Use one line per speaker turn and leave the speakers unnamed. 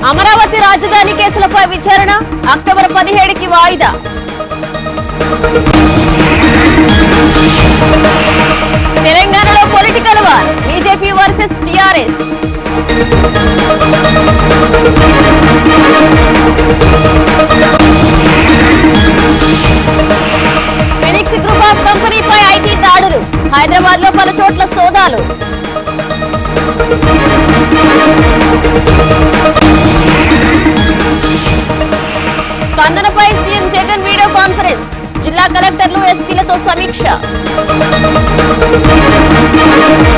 అమరావతి రాజధాని కేసులపై విచారణ అక్టోబర్ పదిహేడుకి వాయిదా తెలంగాణలో political war BJP versus TRS Phoenix group of కంపెనీపై ఐటీ దాడులు హైదరాబాద్ లో పలు చోట్ల సోదాలు స్పందనపై సీఎం జగన్ వీడియో కాన్ఫరెన్స్ జిల్లా కలెక్టర్లు ఎస్పీలతో సమీక్ష